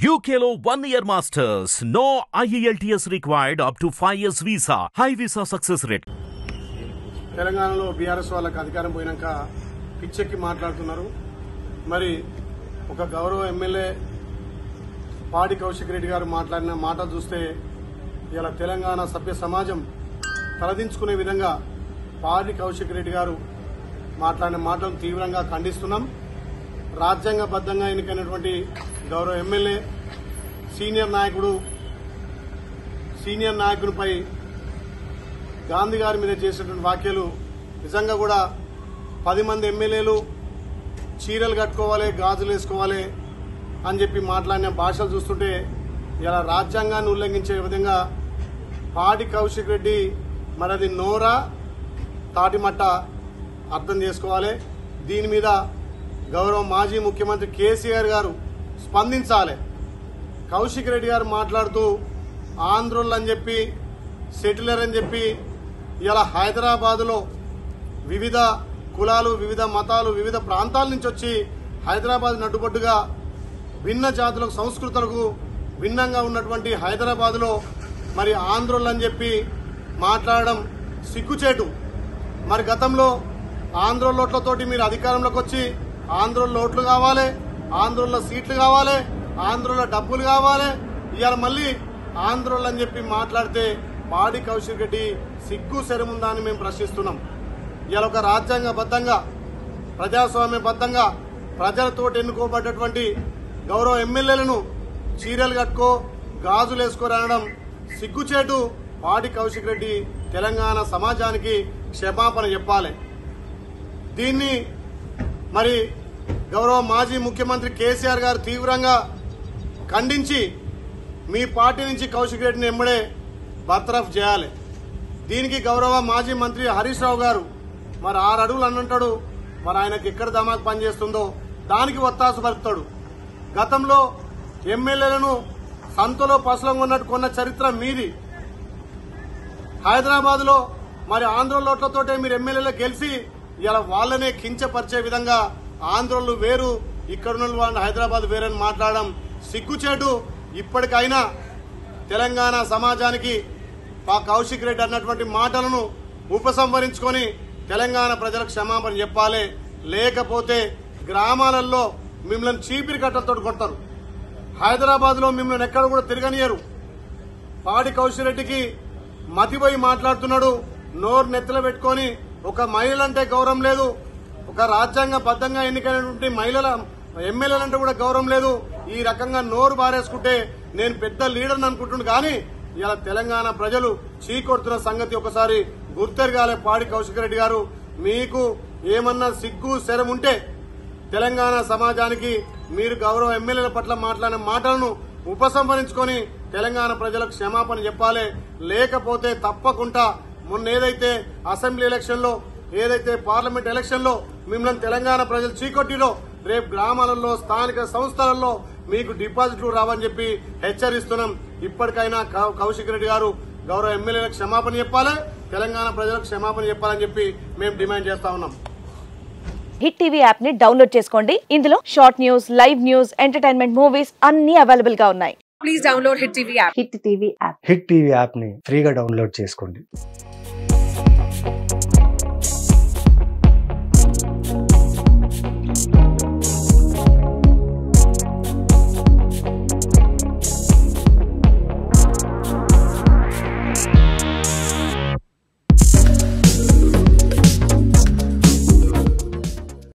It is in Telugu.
UKLO one year masters. No IELTS required up to 5 years visa. High visa success rate. తెలంగాణలో బీఆర్ఎస్ వాళ్ళకి అధికారం పోయినాక పిచ్చెక్కి మాట్లాడుతున్నారు మరి ఒక గౌరవ ఎమ్మెల్యే పాడి కౌశిక్ రెడ్డి గారు మాట్లాడిన మాట చూస్తే ఇలా తెలంగాణ సభ్య సమాజం తలదించుకునే విధంగా పాడి కౌశిక్ రెడ్డి గారు మాట్లాడిన మాటలను తీవ్రంగా ఖండిస్తున్నాం రాజ్యాంగబద్ధంగా ఎన్నికైనటువంటి గౌరవ ఎమ్మెల్యే సీనియర్ నాయకుడు సీనియర్ నాయకునిపై గాంధీ గారి మీద చేసినటువంటి వ్యాఖ్యలు నిజంగా కూడా పది మంది ఎమ్మెల్యేలు చీరలు కట్టుకోవాలి గాజులు వేసుకోవాలి అని చెప్పి మాట్లాడిన భాషలు చూస్తుంటే ఇలా రాజ్యాంగాన్ని ఉల్లంఘించే విధంగా పాటి కౌశిక్ రెడ్డి మరి అది నోరా తాటిమట్ట అర్థం చేసుకోవాలి దీని మీద గౌరవ మాజీ ముఖ్యమంత్రి కేసీఆర్ గారు స్పందించాలి కౌశిక్ రెడ్డి గారు మాట్లాడుతూ ఆంధ్రులు అని చెప్పి సెటిలర్ అని చెప్పి ఇలా హైదరాబాదులో వివిధ కులాలు వివిధ మతాలు వివిధ ప్రాంతాల నుంచి వచ్చి హైదరాబాద్ నడ్డుబడ్డుగా భిన్న జాతులకు సంస్కృతులకు భిన్నంగా ఉన్నటువంటి హైదరాబాదులో మరి ఆంధ్రులు అని చెప్పి మాట్లాడడం సిగ్గుచేటు మరి గతంలో ఆంధ్ర లోట్లతోటి మీరు అధికారంలోకి వచ్చి ఆంధ్రుల ఓట్లు కావాలి ఆంధ్రుల సీట్లు కావాలి ఆంధ్రుల డబ్బులు కావాలి ఇవాళ మళ్ళీ ఆంధ్రులు అని చెప్పి మాట్లాడితే పాడి కౌశిక్ రెడ్డి సిగ్గు శరముందా అని మేము ప్రశ్నిస్తున్నాం ఇవాళ ఒక రాజ్యాంగబద్ధంగా ప్రజాస్వామ్యబద్ధంగా ప్రజలతో ఎన్నుకోబడ్డటువంటి గౌరవ ఎమ్మెల్యేలను చీరలు కట్టుకో గాజులు వేసుకోరనడం సిగ్గుచేటు పాడి కౌశిక్ రెడ్డి తెలంగాణ సమాజానికి క్షమాపణ చెప్పాలి దీన్ని మరి గౌరవ మాజీ ముఖ్యమంత్రి కేసీఆర్ గారు తీవ్రంగా ఖండించి మీ పార్టీ నుంచి కౌశిక్ రెడ్డిని ఎంబడే బర్తరఫ్ చేయాలి దీనికి గౌరవ మాజీ మంత్రి హరీష్ రావు గారు మరి ఆరు అడుగులు అన్నంటాడు మరి ఆయనకి ఎక్కడ దమాక్ పనిచేస్తుందో దానికి ఒత్తాసు పలుకుతాడు గతంలో ఎమ్మెల్యేలను సంతలో పసలం కొన్నట్టు కొన్న చరిత్ర మీది హైదరాబాద్ లో మరి ఆంధ్ర లోట్లతోటే మీరు ఎమ్మెల్యేలు గెలిచి ఇలా వాళ్ళనే కించపరిచే విధంగా ఆంధ్రోళ్ళు వేరు ఇక్కడున్న వాళ్ళు హైదరాబాద్ వేరని మాట్లాడడం సిగ్గుచేటు ఇప్పటికైనా తెలంగాణ సమాజానికి పా కౌశిక్ రెడ్డి అన్నటువంటి మాటలను ఉపసంహరించుకొని తెలంగాణ ప్రజలకు క్షమాపణ చెప్పాలి లేకపోతే గ్రామాలలో మిమ్మల్ని చీపిరి కట్టలతో కొడతారు హైదరాబాద్ లో మిమ్మల్ని ఎక్కడ కూడా తిరగనియరు పాడి కౌశిక్ రెడ్డికి మతిపోయి మాట్లాడుతున్నాడు నోరు నెత్తిలో పెట్టుకొని ఒక మహిళ అంటే గౌరవం లేదు ఒక రాజ్యాంగ బద్దంగా ఎన్నికైనటువంటి మహిళల ఎమ్మెల్యేలంటే కూడా గౌరవం లేదు ఈ రకంగా నోరు బారేసుకుంటే నేను పెద్ద లీడర్ అనుకుంటున్నాను కానీ ఇలా తెలంగాణ ప్రజలు చీకొడుతున్న సంగతి ఒకసారి గుర్తెరగాలి పాడి కౌశిక్ రెడ్డి గారు మీకు ఏమన్నా సిగ్గు శరం ఉంటే తెలంగాణ సమాజానికి మీరు గౌరవ ఎమ్మెల్యేల పట్ల మాట్లాడిన మాటలను ఉపసంహరించుకొని తెలంగాణ ప్రజలకు క్షమాపణ చెప్పాలి లేకపోతే తప్పకుండా మొన్న ఏదైతే అసెంబ్లీ ఎలక్షన్ లో ఏదైతే పార్లమెంట్ ఎలక్షన్ లో మిమ్మల్ని తెలంగాణ ప్రజలు చీకొట్టిలో రేపు గ్రామాలలో స్థానిక సంస్థలలో మీకు డిపాజిట్లు రావని చెప్పి హెచ్చరిస్తున్నాం ఇప్పటికైనా కౌ- కౌశిక్ రెడ్డి గారు గౌరవ ఎమ్మెల్యేలకు క్షమాపణ చెప్పాలి తెలంగాణ ప్రజలకు క్షమాపణ చెప్పాలని చెప్పి మేము డిమాండ్ చేస్తా ఉన్నాం హిట్ టీవీ యాప్ ని డౌన్లోడ్ చేసుకోండి ఇందులో short news live news entertainment movies అన్ని అవైలబుల్ గా ఉన్నాయి please download Hit TV app. Hit TV app Hit TV యాప్ని ఫ్రీగా డౌన్లోడ్ చేసుకోండి